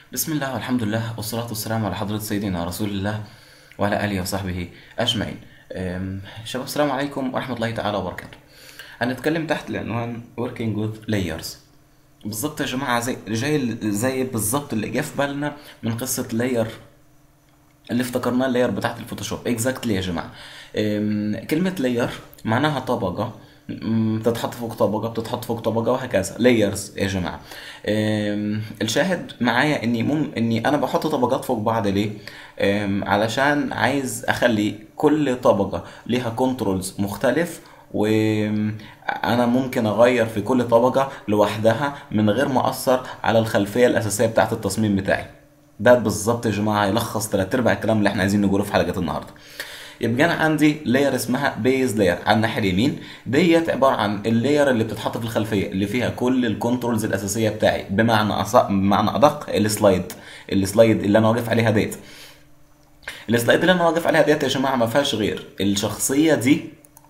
بسم الله والحمد لله والصلاة والسلام على حضرة سيدنا رسول الله وعلى آله وصحبه أجمعين أم، شباب السلام عليكم ورحمة الله تعالى وبركاته هنتكلم تحت العنوان working with layers بالظبط يا جماعة زي جاي زي بالظبط اللي جه في بالنا من قصة لاير اللي افتكرناه اللاير بتاعت الفوتوشوب اكزاكتلي يا جماعه أم، كلمه لاير معناها طبقه أم، بتتحط فوق طبقه بتتحط فوق طبقه وهكذا لايرز يا جماعه أم، الشاهد معايا اني مم اني انا بحط طبقات فوق بعض ليه أم، علشان عايز اخلي كل طبقه ليها كنترولز مختلف وانا ممكن اغير في كل طبقه لوحدها من غير ما اثر على الخلفيه الاساسيه بتاعت التصميم بتاعي ده بالظبط يا جماعه يلخص تلات ارباع الكلام اللي احنا عايزين نقوله في حلقه النهارده يبقى انا عندي لاير اسمها بيز لاير على الناحيه اليمين ديت عباره عن اللاير اللي بتتحط في الخلفيه اللي فيها كل الكنترولز الاساسيه بتاعي بمعنى أص... بمعنى ادق السلايد السلايد اللي انا واقف عليها ديت السلايد اللي انا واقف عليها ديت يا جماعه ما فيهاش غير الشخصيه دي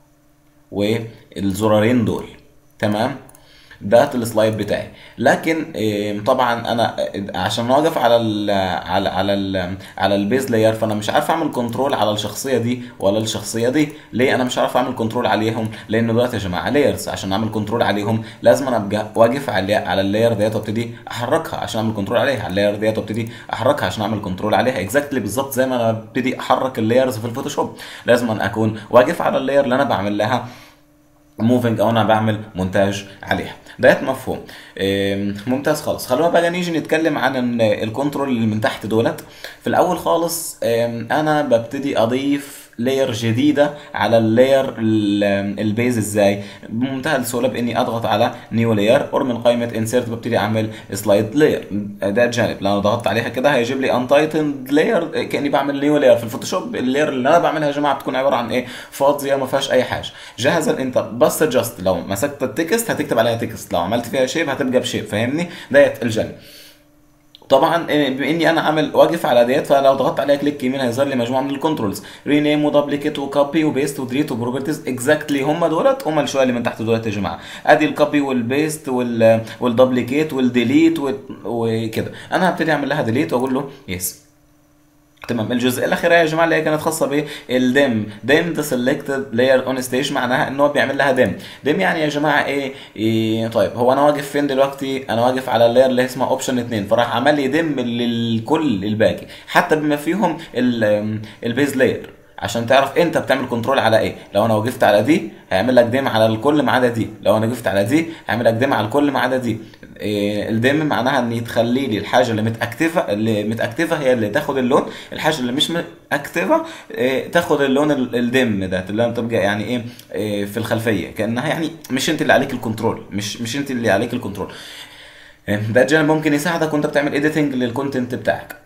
والزرارين دول تمام ده السلايد بتاعي لكن إيه، طبعا انا آه، عشان واقف على ال على على ال على البيز لاير فانا مش عارف اعمل كنترول على الشخصيه دي ولا الشخصيه دي ليه انا مش عارف اعمل كنترول عليهم لان دلوقتي يا جماعه لايرز عشان اعمل كنترول عليهم لازم انا ابقى واقف على على اللاير ديت وابتدي احركها عشان اعمل كنترول عليها على اللاير ديت وابتدي احركها عشان اعمل كنترول عليها اكزاكتلي بالظبط زي ما انا ببتدي احرك اللايرز في الفوتوشوب لازم أن اكون واقف على اللاير اللي انا بعمل لها موفينج او انا بعمل مونتاج عليها ده مفهوم إيه، ممتاز خالص خلونا بقى نيجي نتكلم عن ال- الكنترول اللي من تحت دولت في الاول خالص إيه، انا ببتدي اضيف لاير جديده على اللاير ال- البيز ازاي بمنتهى السهوله باني اضغط على نيو لاير اور من قائمه انسيرت ببتدي اعمل سلايد لاير ده جانب لو انا ضغطت عليها كده هيجيب لي انتايتند لاير كاني بعمل نيو لاير في الفوتوشوب اللاير اللي انا بعملها يا جماعه بتكون عباره عن ايه فاضيه ما فيهاش اي حاجه جاهزه انت بس جاست لو مسكت التكست هتكتب عليها تكست لو عملت فيها شيب هتبقى بشيب فاهمني ديت الجانب طبعا إيه، بما اني انا عامل واقف على ديت فلو ضغطت عليها كليك يمين هيظهر لي مجموعه من الكنترولز رينيم ودبليكيت وكوبي وبيست وديليت وبروبرتيز اكزاكتلي هم دولت هم الشويه اللي من تحت دولت يا جماعه ادي الكوبي والبيست وال والدبليكيت والديليت و- وكده انا هبتدي اعمل لها ديليت واقول له يس تمام الجزء الاخيره يا جماعه اللي هي كانت خاصه بالديم ديم ذا سيلكتد لاير اون ستيج معناها ان هو بيعمل لها ديم ديم يعني يا جماعه ايه, إيه طيب هو انا واقف فين دلوقتي انا واقف على اللاير اللي اسمها اوبشن 2 فراح عمل لي ديم للكل الباقي حتى بما فيهم ال- البيز لاير عشان تعرف انت بتعمل كنترول على ايه لو انا وقفت على دي هيعمل لك ديم على الكل ما عدا دي لو انا وقفت على دي هيعمل لك ديم على الكل ما عدا دي إيه الديم معناها ان يتخلي لي الحاجه اللي متاكتفه اللي متاكتفه هي اللي تاخد اللون الحاجه اللي مش متاكتفه إيه تاخد اللون ال- الديم ده اللي انت تبقى يعني ايه, إيه في الخلفيه كانها يعني مش انت اللي عليك الكنترول مش مش انت اللي عليك الكنترول إيه، ده جانب ممكن يساعدك وانت بتعمل اديتنج للكونتنت بتاعك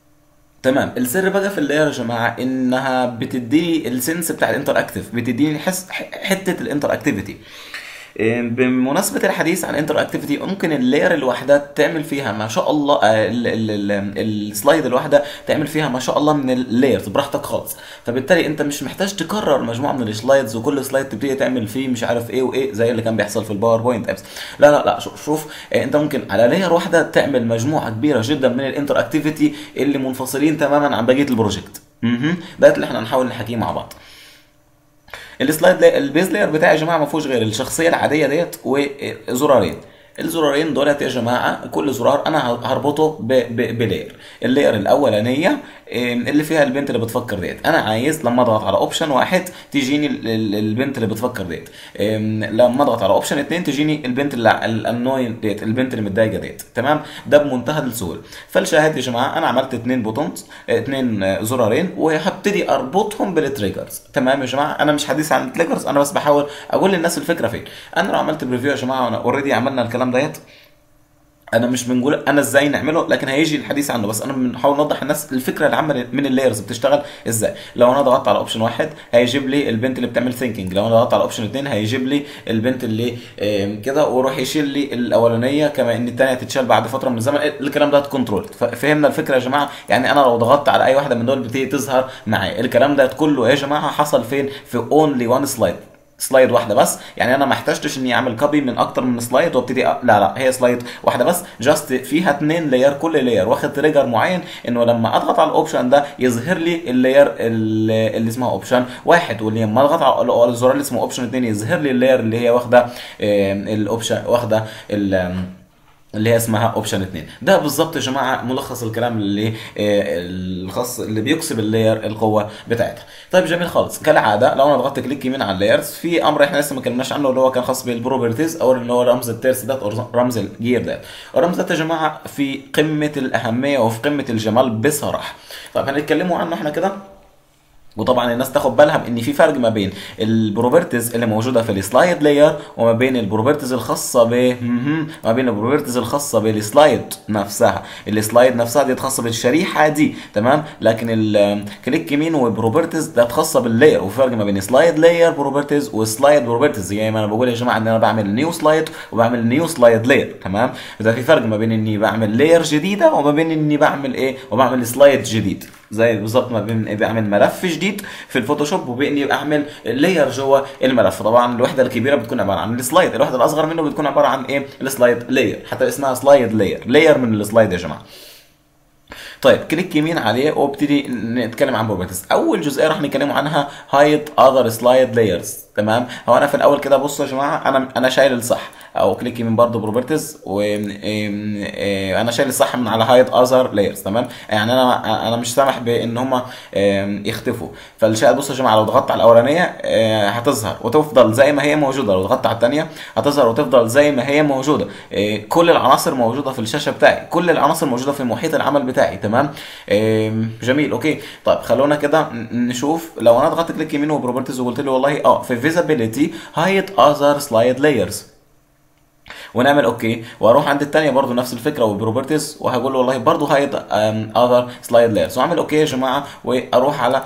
تمام السر بقى في اللاير يا جماعه انها بتديني السنس بتاع الانتر اكتيف بتديني حس ح- حته الانتر اكتيفيتي بمناسبة الحديث عن انتر اكتيفيتي ممكن اللاير الواحدة تعمل فيها ما شاء الله آه، ال- ال- ال- السلايد الواحدة تعمل فيها ما شاء الله من اللايرز براحتك خالص فبالتالي انت مش محتاج تكرر مجموعة من السلايدز وكل سلايد تبتدي تعمل فيه مش عارف ايه وايه زي اللي كان بيحصل في الباوربوينت ابس لا لا لا شوف شوف آه، انت ممكن على لاير واحدة تعمل مجموعة كبيرة جدا من الانتر اكتيفيتي اللي منفصلين تماما عن بقية البروجكت مهم. ده اللي احنا هنحاول نحكيه مع بعض السلايد لاي... البيز لاير بتاعي يا جماعه ما فيهوش غير الشخصيه العاديه ديت وزرارين الزرارين دولت يا جماعه كل زرار انا هربطه ب... ب... بلاير اللاير الاولانيه إم، اللي فيها البنت اللي بتفكر ديت انا عايز لما اضغط على اوبشن واحد تجيني ال- ال- البنت اللي بتفكر ديت إم، لما اضغط على اوبشن اتنين تجيني البنت اللي الانوين ديت البنت اللي متضايقه ديت تمام ده بمنتهى السهوله فالشاهد يا جماعه انا عملت اتنين بوتونز اتنين آه، زرارين وهبتدي اربطهم بالتريجرز تمام يا جماعه انا مش حديث عن التريجرز انا بس بحاول اقول للناس الفكره فين انا لو عملت بريفيو يا جماعه وانا اوريدي عملنا الكلام ديت انا مش بنقول انا ازاي نعمله لكن هيجي الحديث عنه بس انا بنحاول نوضح الناس الفكره العامه من اللايرز بتشتغل ازاي لو انا ضغطت على اوبشن واحد هيجيب لي البنت اللي بتعمل ثينكينج لو انا ضغطت على اوبشن اثنين هيجيب لي البنت اللي آم، كده ويروح يشيل لي الاولانيه كما ان الثانيه تتشال بعد فتره من الزمن الكلام ده كنترول فهمنا الفكره يا جماعه يعني انا لو ضغطت على اي واحده من دول بتبتدي تظهر معايا الكلام ده كله يا جماعه حصل فين في اونلي وان سلايد سلايد واحده بس يعني انا ما احتاجتش اني اعمل كوبي من اكتر من سلايد وابتدي أ... لا لا هي سلايد واحده بس جاست فيها اتنين لاير كل لاير واخد تريجر معين انه لما اضغط على الاوبشن ده يظهر لي اللاير اللي اللي اسمها اوبشن واحد ولما اضغط على الزرار اللي اسمه اوبشن اتنين يظهر لي اللاير اللي هي واخده الاوبشن واخده ال اللي هي اسمها اوبشن 2 ده بالظبط يا جماعه ملخص الكلام اللي آه، الخاص اللي بيكسب اللاير القوه بتاعتها طيب جميل خالص كالعاده لو انا ضغطت كليك يمين على اللايرز في امر احنا لسه ما اتكلمناش عنه اللي هو كان خاص بالبروبرتيز او اللي هو رمز الترس ده او رمز الجير ده الرمز ده يا جماعه في قمه الاهميه وفي قمه الجمال بصراحه طيب هنتكلموا عنه احنا كده وطبعا الناس تاخد بالها ان في فرق ما بين البروبرتيز اللي موجوده في السلايد لاير وما بين البروبرتيز الخاصه ب ما بين البروبرتيز الخاصه بالسلايد نفسها السلايد نفسها دي خاصه بالشريحه دي تمام لكن الكليك يمين وبروبرتيز ده خاصه باللاير وفي فرق ما بين سلايد لاير بروبرتيز وسلايد بروبرتيز زي ما انا بقول يا جماعه ان انا بعمل نيو سلايد وبعمل نيو سلايد لاير تمام ده في فرق ما بين اني بعمل لاير جديده وما بين اني بعمل ايه وبعمل سلايد جديد زي بالظبط ما بين بعمل ملف جديد في الفوتوشوب وباني اعمل لاير جوه الملف طبعا الوحده الكبيره بتكون عباره عن السلايد الوحده الاصغر منه بتكون عباره عن ايه السلايد لاير حتى اسمها سلايد لاير لاير من السلايد يا جماعه طيب كليك يمين عليه وابتدي نتكلم عن بروبرتيز اول جزئيه راح نتكلم عنها هايد اذر سلايد لايرز تمام هو انا في الاول كده بصوا يا جماعه انا انا شايل الصح او كليك يمين برضه بروبرتيز وانا شايل الصح من على هايد اذر لايرز تمام يعني انا انا مش سامح بان هم يختفوا فالشيء بصوا يا جماعه لو ضغطت على الاولانيه هتظهر وتفضل زي ما هي موجوده لو ضغطت على الثانيه هتظهر وتفضل زي ما هي موجوده كل العناصر موجوده في الشاشه بتاعي كل العناصر موجوده في محيط العمل بتاعي تمام جميل اوكي طيب خلونا كده نشوف لو انا ضغطت كليك يمين وبروبرتيز وقلت له والله اه في فيزابيليتي هايد اذر سلايد لايرز ونعمل اوكي واروح عند الثانيه برضو نفس الفكره والبروبرتيز وهقول والله برضو هايد اذر سلايد لايرز واعمل اوكي يا جماعه واروح على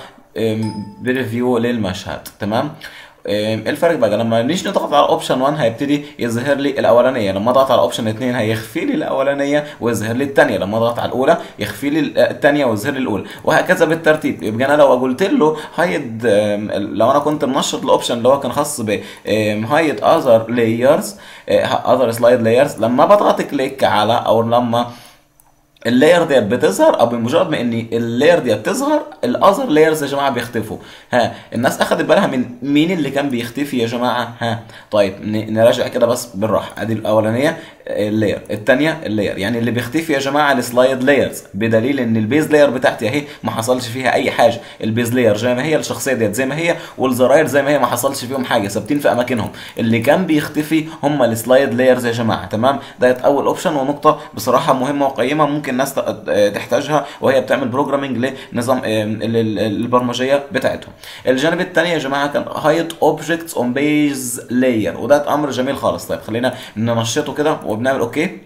بريفيو للمشهد تمام الفرق بقى لما نيجي نضغط على اوبشن 1 هيبتدي يظهر لي الاولانيه لما اضغط على اوبشن 2 هيخفي لي الاولانيه ويظهر لي الثانيه لما اضغط على الاولى يخفي لي الثانيه ويظهر لي الاولى وهكذا بالترتيب يبقى انا لو قلت له هايد لو انا كنت منشط الاوبشن اللي هو كان خاص ب هايد اذر لايرز اذر سلايد لايرز لما بضغط كليك على او لما اللاير ديت بتظهر او بمجرد ما ان اللاير ديت تظهر الاذر لايرز يا جماعه بيختفوا ها الناس اخذت بالها من مين اللي كان بيختفي يا جماعه ها طيب نراجع كده بس بالراحه ادي الاولانيه اللاير الثانيه اللاير يعني اللي بيختفي يا جماعه السلايد لايرز بدليل ان البيز لاير بتاعتي اهي ما حصلش فيها اي حاجه البيز لاير زي ما هي الشخصيه ديت زي ما هي والزراير زي ما هي ما حصلش فيهم حاجه ثابتين في اماكنهم اللي كان بيختفي هم السلايد لايرز يا جماعه تمام ديت اول اوبشن ونقطه بصراحه مهمه وقيمه ممكن الناس تحتاجها وهي بتعمل بروجرامنج لنظام البرمجيه بتاعتهم الجانب الثاني يا جماعه كان هايد اوبجكتس اون بيز لاير وده امر جميل خالص طيب خلينا ننشطه كده وبنعمل اوكي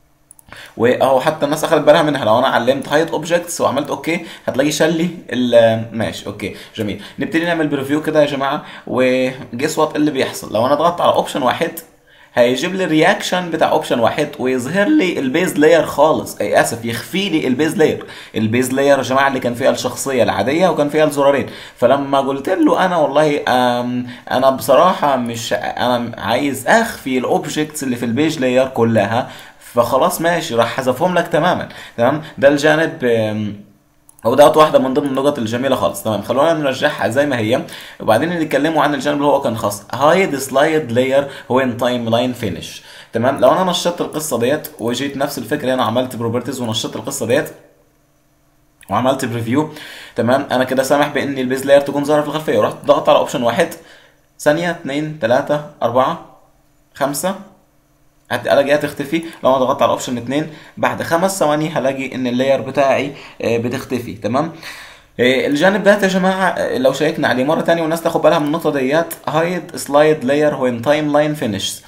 واهو حتى الناس اخذت بالها منها لو انا علمت هايد اوبجكتس وعملت اوكي هتلاقي شال لي ماشي اوكي جميل نبتدي نعمل بريفيو كده يا جماعه وجس وات اللي بيحصل لو انا ضغطت على اوبشن واحد هيجيب لي الرياكشن بتاع اوبشن واحد ويظهر لي البيز لاير خالص اي اسف يخفي لي البيز لاير البيز لاير يا جماعه اللي كان فيها الشخصيه العاديه وكان فيها الزرارين فلما قلت له انا والله انا بصراحه مش انا عايز اخفي الاوبجكتس اللي في البيج لاير كلها فخلاص ماشي راح حذفهم لك تماما تمام ده الجانب هو دوت واحده من ضمن النقط الجميله خالص تمام خلونا نرجعها زي ما هي وبعدين نتكلموا عن الجانب اللي هو كان خاص هايد سلايد لاير هو ان تايم لاين فينش تمام لو انا نشطت القصه ديت وجيت نفس الفكره هنا عملت بروبرتيز ونشطت القصه ديت وعملت بريفيو تمام انا كده سامح بان البيز لاير تكون ظاهره في الخلفيه ورحت ضغطت على اوبشن واحد ثانيه اثنين ثلاثه اربعه خمسه الاقيها تختفي لو انا ضغطت على اوبشن 2 بعد خمس ثواني هلاقي ان اللاير بتاعي بتختفي تمام الجانب ده يا جماعه لو شيكنا عليه مره ثانيه والناس تاخد بالها من النقطه ديت هايد سلايد لاير وين تايم لاين فينيش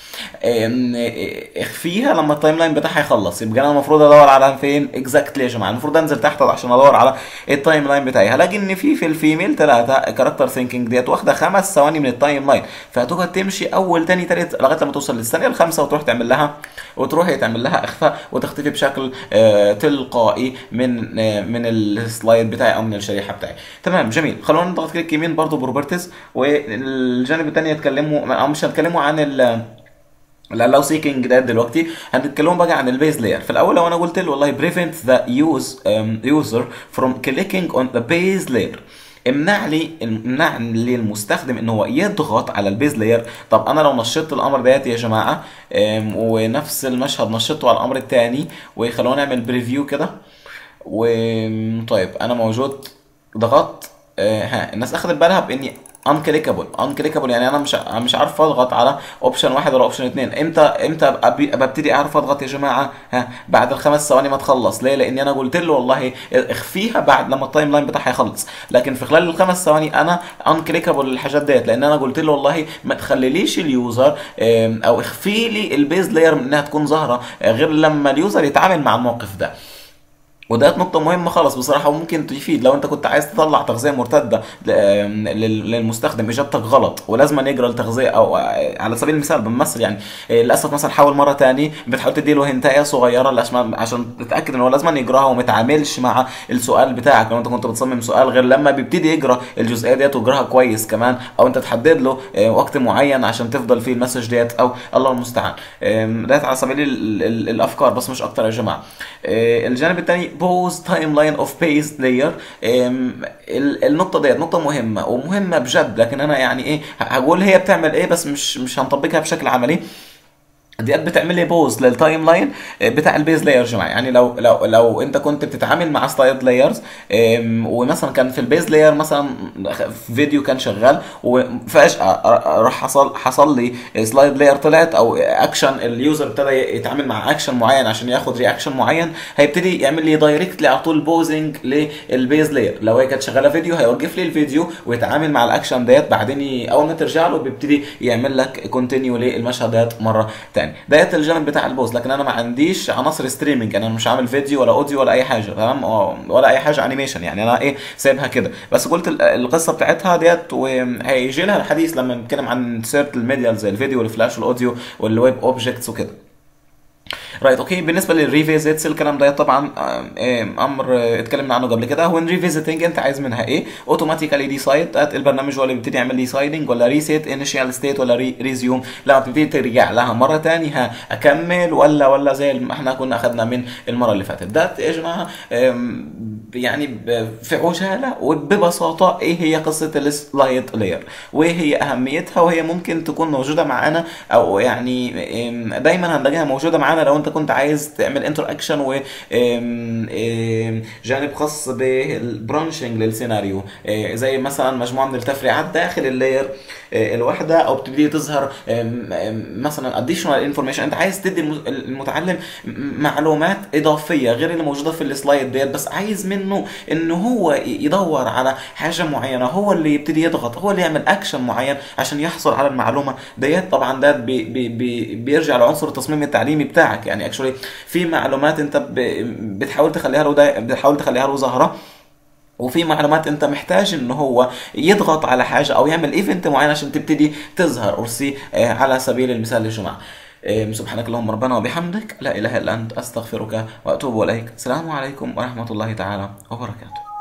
اخفيها لما التايم لاين بتاعها يخلص يبقى انا المفروض ادور على فين اكزاكتلي يا جماعه المفروض انزل تحت عشان ادور على التايم لاين بتاعي هلاقي ان في في الفيميل ثلاثه كاركتر ثينكينج ديت واخده خمس ثواني من التايم لاين فهتقعد تمشي اول ثاني ثالث لغايه لما توصل للثانيه الخامسه وتروح تعمل لها وتروح تعمل لها اخفاء وتختفي بشكل تلقائي من من السلايد بتاعي او من الشريحه الشريحه بتاعي تمام جميل خلونا نضغط كليك يمين برضو بروبرتيز والجانب الثاني يتكلموا او مش هنتكلموا عن ال لو سيكينج ده دلوقتي هنتكلم بقى عن البيز لاير في الاول لو انا قلت له والله prevent the use um, user from clicking on the base layer امنع لي امنع لي المستخدم ان هو يضغط على البيز لاير طب انا لو نشطت الامر ديت يا جماعه أم، ونفس المشهد نشطته على الامر الثاني وخلونا نعمل بريفيو كده وطيب انا موجود ضغطت آه، ها الناس اخذت بالها باني انكليكابل انكليكابل يعني انا مش مش عارف اضغط على اوبشن واحد ولا اوبشن اثنين امتى امتى أبي- ببتدي اعرف اضغط يا جماعه ها بعد الخمس ثواني ما تخلص ليه لاني انا قلت له والله اخفيها بعد لما التايم لاين بتاعها يخلص لكن في خلال الخمس ثواني انا انكليكابل الحاجات ديت لان انا قلت له والله ما تخليليش اليوزر آم، او اخفي لي البيز لاير من انها تكون ظاهره آه، غير لما اليوزر يتعامل مع الموقف ده وده نقطة مهمة خالص بصراحة وممكن تفيد لو انت كنت عايز تطلع تغذية مرتدة ل- لل- للمستخدم اجابتك غلط ولازم يقرا التغذية او على سبيل المثال بنمثل يعني إيه، للاسف مثلا حاول مرة تاني بتحاول تدي له هنتايه صغيرة لأشما- عشان تتأكد ان هو لازم يقراها وما يتعاملش مع السؤال بتاعك لو انت كنت بتصمم سؤال غير لما بيبتدي يقرا الجزئية ديت ويقراها كويس كمان او انت تحدد له آه، وقت معين عشان تفضل فيه المسج ديت او الله المستعان آم، ديت على سبيل ال- ال- الافكار بس مش اكتر يا جماعه آه، الجانب الثاني بوز تايم لاين اوف بيز لاير النقطه ديت نقطه مهمه ومهمه بجد لكن انا يعني ايه هقول هي بتعمل ايه بس مش مش هنطبقها بشكل عملي ديت بتعمل لي بوز للتايم لاين بتاع البيز لاير يا جماعه يعني لو لو لو انت كنت بتتعامل مع سلايد لايرز ومثلا كان في البيز لاير مثلا فيديو كان شغال وفجاه راح حصل حصل لي سلايد لاير طلعت او اكشن اليوزر ابتدى يتعامل مع اكشن معين عشان ياخد رياكشن معين هيبتدي يعمل لي دايركتلي على طول بوزنج للبيز لاير لو هي كانت شغاله فيديو هيوقف لي الفيديو ويتعامل مع الاكشن ديت بعدين ي- اول ما ترجع له بيبتدي يعمل لك كونتينيو للمشهد ديت مره ثانيه ديت الجانب بتاع البوز لكن انا ما عنديش عناصر ستريمنج يعني انا مش عامل فيديو ولا اوديو ولا اي حاجه تمام آه، ولا اي حاجه انيميشن يعني انا ايه سايبها كده بس قلت ال- القصه بتاعتها ديت وهيجي لها الحديث لما نتكلم عن سيرت الميديا زي الفيديو والفلاش والاوديو والويب اوبجكتس وكده رايت اوكي بالنسبه للريفيزيتس الكلام ده طبعا آه، آه، امر آه، اتكلمنا عنه قبل كده وين ريفيزيتنج انت عايز منها ايه اوتوماتيكالي ديسايد البرنامج هو اللي بيبتدي يعمل ديسايدنج ولا ريسيت انيشال ستيت ولا ريزيوم لما بتبتدي ترجع لها مره ثانيه ها اكمل ولا ولا زي ما احنا كنا اخذنا من المره اللي فاتت ده يا جماعه آم، يعني ب- في عجاله وببساطه ايه هي قصه السلايد لاير وايه هي اهميتها وهي ممكن تكون موجوده معانا او يعني آم، دايما هنلاقيها موجوده معانا لو انت كنت عايز تعمل انتر اكشن و آم، آم، جانب خاص بالبرانشنج للسيناريو آه، زي مثلا مجموعه من التفريعات داخل اللاير آه، الواحده او بتبتدي تظهر آم، آم، مثلا اديشنال انفورميشن انت عايز تدي الم- المتعلم م- معلومات اضافيه غير اللي موجوده في السلايد ديت بس عايز منه ان هو ي- يدور على حاجه معينه هو اللي يبتدي يضغط هو اللي يعمل اكشن معين عشان يحصل على المعلومه ديت طبعا ده بي بي بي بيرجع لعنصر التصميم التعليمي بتاعك يعني اكشولي في معلومات انت ب- بتحاول تخليها له دا- بتحاول تخليها له ظاهره وفي معلومات انت محتاج ان هو يضغط على حاجه او يعمل ايفنت معين عشان تبتدي تظهر ارسي آه، على سبيل المثال يا جماعه آه، سبحانك اللهم ربنا وبحمدك لا اله الا انت استغفرك واتوب اليك السلام عليكم ورحمه الله تعالى وبركاته